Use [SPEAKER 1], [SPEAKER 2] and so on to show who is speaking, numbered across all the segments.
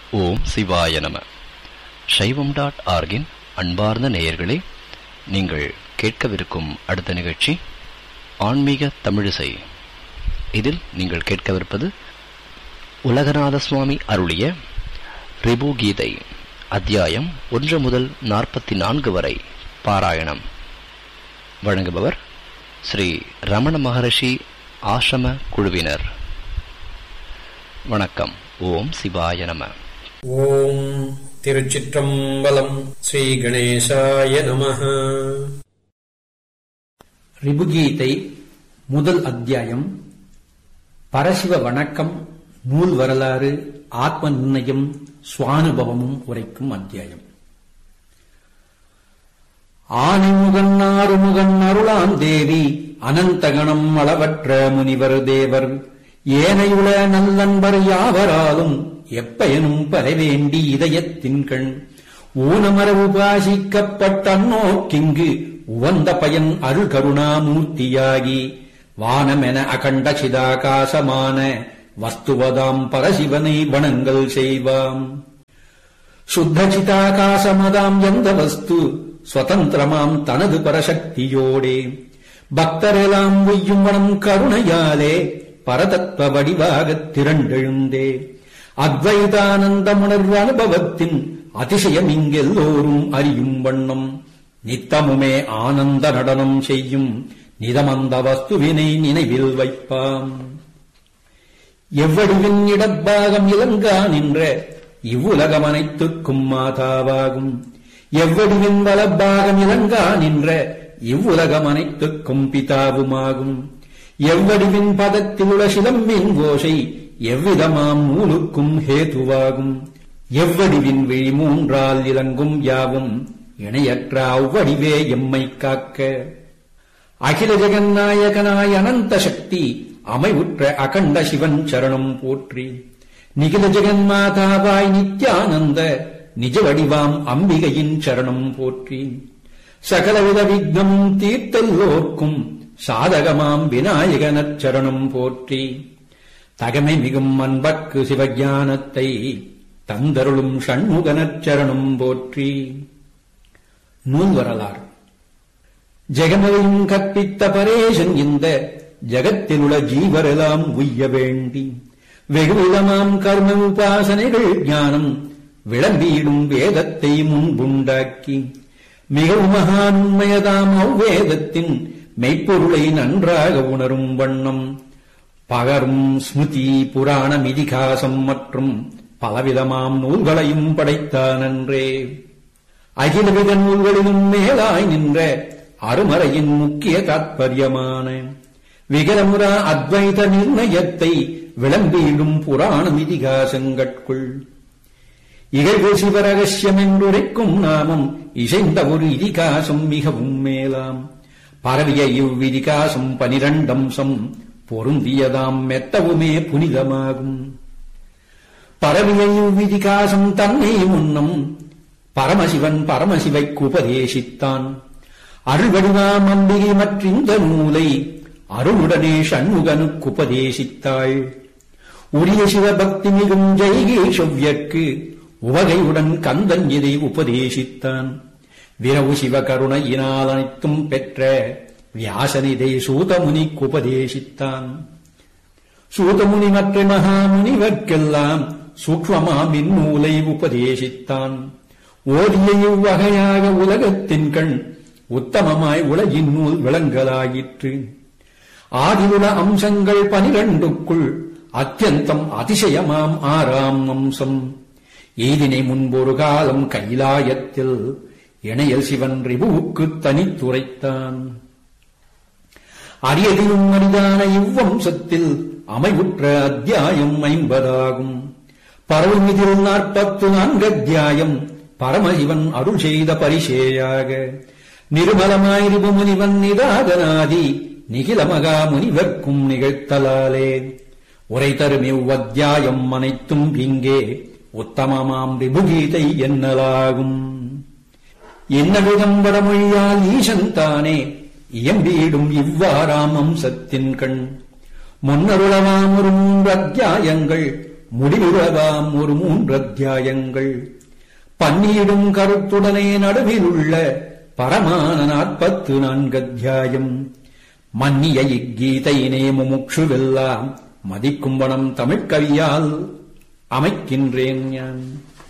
[SPEAKER 1] ஓம் சிவாய நம சைவம் டாட் ஆர்கின் அன்பார்ந்த நேயர்களே நீங்கள் கேட்கவிருக்கும் அடுத்த நிகழ்ச்சி ஆன்மீக தமிழிசை இதில் நீங்கள் கேட்கவிருப்பது உலகநாத சுவாமி அருளிய ரிபு கீதை அத்தியாயம் ஒன்று முதல் நாற்பத்தி நான்கு வரை பாராயணம் வழங்குபவர் ஸ்ரீ ரமண மகரிஷி ஆசிரம குழுவினர் வணக்கம் ஓம் சிவாய நம
[SPEAKER 2] ஓம் திருச்சிற்றம்பலம் ஸ்ரீ கணேசாய நமः
[SPEAKER 3] ரிபுகீதை முதல் அத்தியாயம் பரசிவ வணக்கம் நூல் வரலாறு ஆத்ம நிர்ணயம் சுவானுபவமும் உரைக்கும் அத்தியாயம் ஆனைமுகன் ஆறுமுகன் அருளான் தேவி அனந்தகணம் அளவற்ற முனிவர் தேவர் ஏனையுள நல்லன்பர் யாவராலும் எப்பயனும் பரவேண்டி இதயத்தின் கண் ஊனமர உபாசிக்கப்பட்டன்னோக்கிங்கு உவந்த பயன் அருள் கருணாமூர்த்தியாகி வானமென அகண்ட சிதாகாசமான வஸ்துவதாம் பரசிவனை வணங்கல் செய்வாம் சுத்த சிதாகாசமதாம் எந்த வஸ்து சுதந்திரமாம் தனது பரசக்தியோடே பக்தரெல்லாம் உய்யும் வனம் கருணையாலே பரதத்துவ வடிவாகத் திரண்டெழுந்தே அத்வைதானந்த உணர்வு அனுபவத்தின் அதிசயம் இங்கெல்லோரும் அறியும் வண்ணம் நித்தமுமே ஆனந்த நடனம் செய்யும் நிதமந்த வஸ்துவினை நினைவில் வைப்பாம் எவ்வடிவின் இடப்பாகம் இலங்கா நின்ற இவ்வுலகம் அனைத்துக்கும் மாதாவாகும் எவ்வடிவின் வலப்பாகம் இலங்கா நின்ற இவ்வுலகம் அனைத்துக்கும் பிதாவுமாகும் எவ்வடிவின் பதத்தில் உள்ள சிலம்பின் கோஷை எவ்விதமாம் நூலுக்கும் ஹேதுவாகும் எவ்வடிவின் விழி மூன்றால் இலங்கும் யாவும் இணையற்ற அவ்வடிவே எம்மை காக்க அகில ஜெகநாயகனாய் அனந்த சக்தி அமைவுற்ற அகண்ட சிவன் சரணம் போற்றி நிகில ஜெகன்மாதாவாய் நித்யானந்த நிஜ வடிவாம் அம்பிகையின் சரணம் போற்றி சகலவித விக்னம் தீர்த்தல்லோர்க்கும் சாதகமாம் விநாயகனச் சரணம் போற்றி தகமை மிகும் அன்பர்க்கு சிவஞானத்தை தந்தருளும் ஷண்முகனச் சரணம் போற்றி நூல் வரலாறு ஜெகமதையும் கற்பித்த பரேசன் இந்த ஜகத்திலுள்ள ஜீவரெல்லாம் உய்ய வேண்டி வெகுவிதமாம் கர்ம உபாசனைகள் ஞானம் விளம்பியிடும் வேதத்தை முன்புண்டாக்கி மிகவும் மகான் உண்மையதாம் அவ்வேதத்தின் மெய்ப்பொருளை நன்றாக உணரும் வண்ணம் பகரும் ஸ்மிருதி புராணம் இதிகாசம் மற்றும் பலவிதமாம் நூல்களையும் படைத்தானன்றே அகிலவித நூல்களிலும் மேலாய் நின்ற அருமறையின் முக்கிய தாத்பரியமான விகரமுரா அத்வைத நிர்ணயத்தை விளம்பியிடும் புராணம் இதிகாசங்கட்குள் இகழ்வு சிவரகசியம் என்றுரைக்கும் நாமம் இசைந்த ஒரு இதிகாசம் மிகவும் மேலாம் பரவிய இவ்விதிகாசம் பனிரண்டம்சம் பொருந்தியதாம் மெத்தவுமே புனிதமாகும் பரவிய இவ்விதிகாசம் தன்னை முன்னம் பரமசிவன் பரமசிவைக்கு உபதேசித்தான் அருள்வடிவாம் அம்பிகை மற்றிந்த நூலை அருளுடனே ஷண்முகனுக்கு உபதேசித்தாள் உரிய சிவபக்தி மிகும் ஜெய்கேஷவ்யற்கு உவகையுடன் கந்தன் இதை உபதேசித்தான் விரவு சிவகருணையினால் அனைத்தும் பெற்ற வியாசனிதை சூதமுனிக்கு உபதேசித்தான் சூதமுனி மற்ற மகாமுனிவர்க்கெல்லாம் சூக்மமாம் இந்நூலை உபதேசித்தான் ஓதிய இவ்வகையாக உலகத்தின் கண் உத்தமமாய் உலகின் நூல் விளங்கலாயிற்று ஆதியுல அம்சங்கள் பனிரண்டுக்குள் அத்தியந்தம் அதிசயமாம் ஆறாம் அம்சம் ஈதினை முன்பொரு காலம் கைலாயத்தில் இணையல் சிவன் ரிபுவுக்கு தனித்துரைத்தான் அரியதிலும் அரிதான இவ்வம்சத்தில் அமைவுற்ற அத்தியாயம் ஐம்பதாகும் பரவுமிதில் நாற்பத்து நான்கு அத்தியாயம் பரமசிவன் அருள் செய்த பரிசேயாக நிருமலமாயிருபு முனிவன் நிதாகனாதி நிகில மகா முனிவர்க்கும் நிகழ்த்தலாலே உரை தரும் இவ்வத்தியாயம் அனைத்தும் இங்கே உத்தமமாம் ரிபுகீதை என்னலாகும் என்னவிதம் வடமொழியால் ஈசன் தானே இயம்பீடும் இவ்வாறாம் அம்சத்தின் கண் முன்னருளவாம் ஒரு மூன்று அத்தியாயங்கள் முடிவுறதாம் ஒரு மூன்று அத்தியாயங்கள் பன்னியிடும் கருத்துடனே நடுவில் உள்ள பரமான நாற்பத்து நான்கு அத்தியாயம் மன்னிய இக்கீதையினே முமுட்சுவெல்லாம் மதிக்கும்பணம் தமிழ்கவியால் அமைக்கின்றேன் ஞான்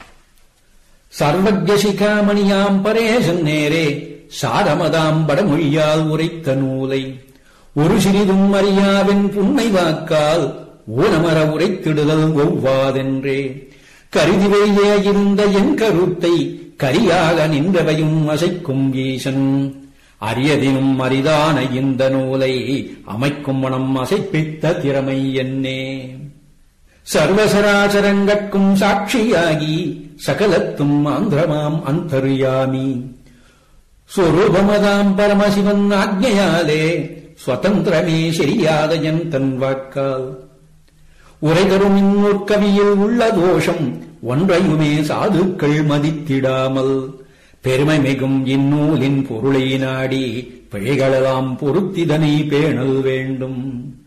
[SPEAKER 3] சர்வஜ சிகாமணியாம் பரேசன் நேரே சாரமதாம் படமொழியால் உரைத்த நூலை ஒரு சிறிதும் அறியாவின் புன்னை வாக்கால் ஊனமர உரைத்திடுதல் ஒவ்வாதென்றே கருதிவையே இருந்த என் கருத்தை கரியாக நின்றவையும் அசைக்கும் ஈசன் அரியதினும் அரிதான இந்த நூலை அமைக்கும் மனம் அசைப்பித்த திறமை என்னே சர்வசராசரங்கட்கும் சாட்சியாகி சகலத்தும் ஆந்திரமாம் அந்தர்யாமி ஸ்வரூபமதாம் பரமசிவன் ஆக்ஞையாலே ஸ்வதந்திரமே சரியாத என் தன் வாக்கால் உரைதரும் இந்நூற்கவியில் உள்ள தோஷம் ஒன்றையுமே சாதுக்கள் மதித்திடாமல் பெருமை மிகும் இந்நூலின் பொருளை நாடி பிழைகளெல்லாம் பொருத்திதனை பேணல் வேண்டும்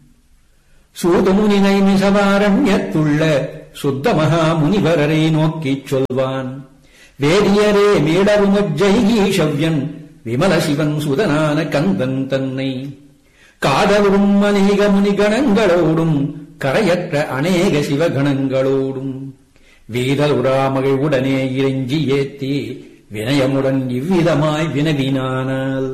[SPEAKER 3] சூதமுனினை மிசவாரண்யத்துள்ள சுத்த மகா முனிவரரை நோக்கிச் சொல்வான் வேதியரே மேடருமஜ்ஜைகீஷவ்யன் விமல சிவன் சுதனான கந்தன் தன்னை காதலும் அநேக முனிகணங்களோடும் கரையற்ற அநேக சிவகணங்களோடும் வீரலுராமகள் உடனே இறைஞ்சி ஏத்தி வினயமுடன் இவ்விதமாய் வினவினானால்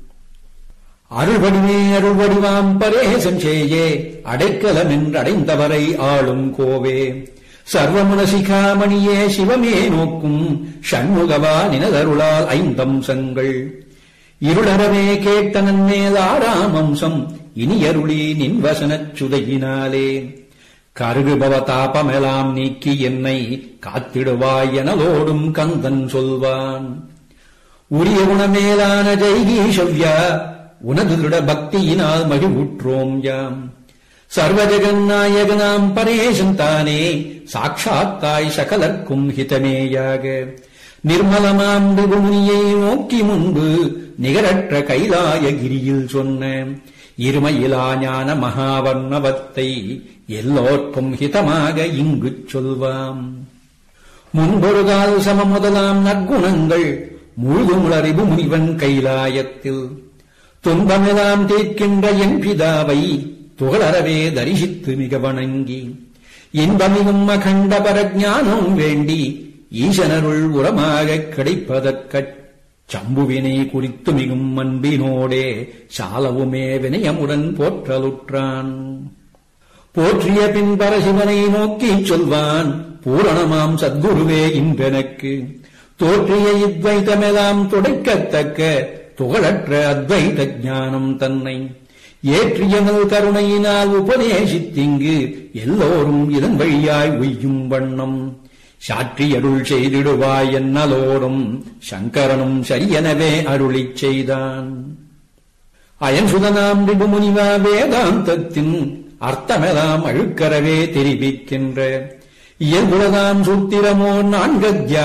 [SPEAKER 3] அருள்வடிவே அருள்வடிவாம் பரேசம் செய்யே அடைக்கலம் என்றடைந்தவரை ஆளும் கோவே சர்வமுனசிகாமணியே சிவமே நோக்கும் ஷண்முகவா நினதருளால் ஐந்தம்சங்கள் இருளறவே கேட்ட நன்மேல் ஆறாம் அம்சம் இனியருளி நின்வசனச் சுதையினாலே கருகுபவ தாபமெலாம் நீக்கி என்னை காத்திடுவாய் எனலோடும் கந்தன் சொல்வான் உரிய குணமேலான ஜெய்கீஷவ்யா உனது திருட பக்தியினால் மகிழ்வுற்றோம் யாம் சர்வஜகநாயகனாம் பரேசன் தானே சாட்சாத்தாய் சகலர்க்கும் ஹிதமேயாக நிர்மலமாம் விபுமுனியை நோக்கி முன்பு நிகரற்ற கைலாயகிரியில் சொன்ன இருமையிலா ஞான மகாவர்ணவத்தை எல்லோர்க்கும் ஹிதமாக இங்குச் சொல்வாம் முன்பொருகால் சம முதலாம் நற்குணங்கள் முழுதுமுளறிவு முனிவன் கைலாயத்தில் துன்பமெல்லாம் தீர்க்கின்ற என் பிதாவை துகளறவே தரிசித்து மிக வணங்கி இன்பமிகும் அகண்ட பரஜானம் வேண்டி ஈசனருள் உரமாகக் கிடைப்பதற்கச் சம்புவினை குறித்து மிகும் அன்பினோடே சாலவுமே வினயமுடன் போற்றலுற்றான் போற்றிய பின் பரசிவனை நோக்கிச் சொல்வான் பூரணமாம் சத்குருவே இன்றெனக்கு தோற்றிய இத்வைதமெல்லாம் துடைக்கத்தக்க துகளற்ற அத்வைத ஞானம் தன்னை ஏற்றியனல் கருணையினால் உபதேசித்திங்கு எல்லோரும் இதன் வழியாய் உய்யும் வண்ணம் சாற்றியருள் செய்திடுவாய் என்னலோடும் சங்கரனும் சரியெனவே அருளிச் செய்தான் அயன் சுதனாம் விபுமுனிவா வேதாந்தத்தின் அர்த்தமெல்லாம் அழுக்கறவே தெரிவிக்கின்ற இயல்புலதாம் சூத்திரமோ நான்கத்யா